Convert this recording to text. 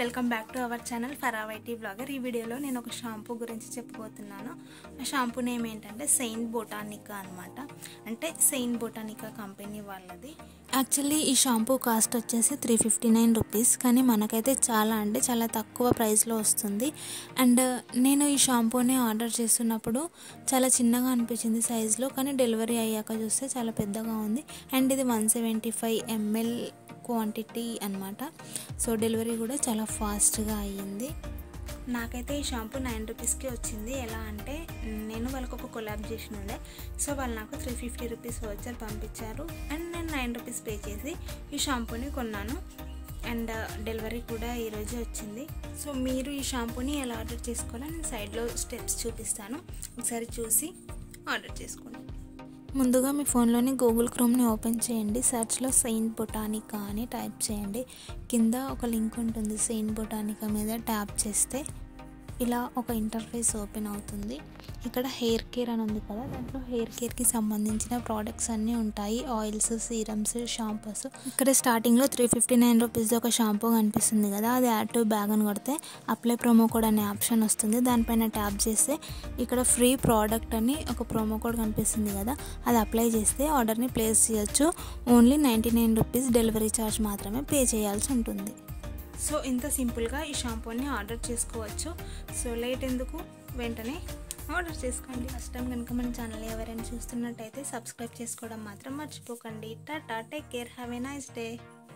welcome back to our channel ఫరావైటీ blogger ఈ వీడియోలో నేను ఒక షాంపూ గురించి చెప్పబోతున్నాను ఆ షాంపూ నేమ్ ఏంటంటే సెయింట్ బొటానికా అనమాట అంటే సెయింట్ బొటానికా కంపెనీ వాళ్ళది యాక్చువల్లీ ఈ షాంపూ కాస్ట్ వచ్చేసి త్రీ ఫిఫ్టీ నైన్ రూపీస్ కానీ మనకైతే చాలా అంటే చాలా తక్కువ ప్రైస్లో వస్తుంది అండ్ నేను ఈ షాంపూని ఆర్డర్ చేస్తున్నప్పుడు చాలా చిన్నగా అనిపించింది సైజులో కానీ డెలివరీ అయ్యాక చూస్తే చాలా పెద్దగా ఉంది అండ్ ఇది one seventy five ML quantity అనమాట సో డెలివరీ కూడా చాలా ఫాస్ట్గా అయ్యింది నాకైతే ఈ షాంపూ నైన్ రూపీస్కి వచ్చింది ఎలా అంటే నేను వాళ్ళకి ఒక కొలాబ్ చేసిన ఉండే సో వాళ్ళు నాకు త్రీ ఫిఫ్టీ రూపీస్ వచ్చారు పంపించారు అండ్ నేను నైన్ రూపీస్ పే చేసి ఈ షాంపూని కొన్నాను అండ్ డెలివరీ కూడా ఈరోజే వచ్చింది సో మీరు ఈ షాంపూని ఎలా ఆర్డర్ చేసుకోవాలో నేను సైడ్లో స్టెప్స్ చూపిస్తాను ఒకసారి చూసి ఆర్డర్ చేసుకోండి ముందుగా మీ ఫోన్లోని గూగుల్ క్రోమ్ని ఓపెన్ చేయండి సెర్చ్లో సెయింట్ బొటానికా అని టైప్ చేయండి కింద ఒక లింక్ ఉంటుంది సెయింట్ బొటానికా మీద ట్యాప్ చేస్తే ఇలా ఒక ఇంటర్ఫేస్ ఓపెన్ అవుతుంది ఇక్కడ హెయిర్ కేర్ అని ఉంది కదా దాంట్లో హెయిర్ కేర్కి సంబంధించిన ప్రోడక్ట్స్ అన్నీ ఉంటాయి ఆయిల్స్ సీరమ్స్ షాంపూస్ ఇక్కడ స్టార్టింగ్లో త్రీ ఫిఫ్టీ నైన్ రూపీస్ ఒక షాంపూ కనిపిస్తుంది కదా అది యాడ్ టు బ్యాగ్ అని కొడితే అప్లై ప్రోమో కోడ్ అనే ఆప్షన్ వస్తుంది దానిపైన ట్యాప్ చేస్తే ఇక్కడ ఫ్రీ ప్రోడక్ట్ అని ఒక ప్రోమో కోడ్ కనిపిస్తుంది కదా అది అప్లై చేస్తే ఆర్డర్ని ప్లేస్ చేయొచ్చు only ninety nine rupees delivery charge మాత్రమే పే చేయాల్సి ఉంటుంది సో ఇంత సింపుల్గా ఈ షాంపూని ఆర్డర్ చేసుకోవచ్చు సో లేట్ ఎందుకు వెంటనే ఆర్డర్ చేసుకోండి ఫస్ట్ టైం కనుక మన ఛానల్ ఎవరైనా చూస్తున్నట్టయితే సబ్స్క్రైబ్ చేసుకోవడం మాత్రం మర్చిపోకండి tata take care have a nice day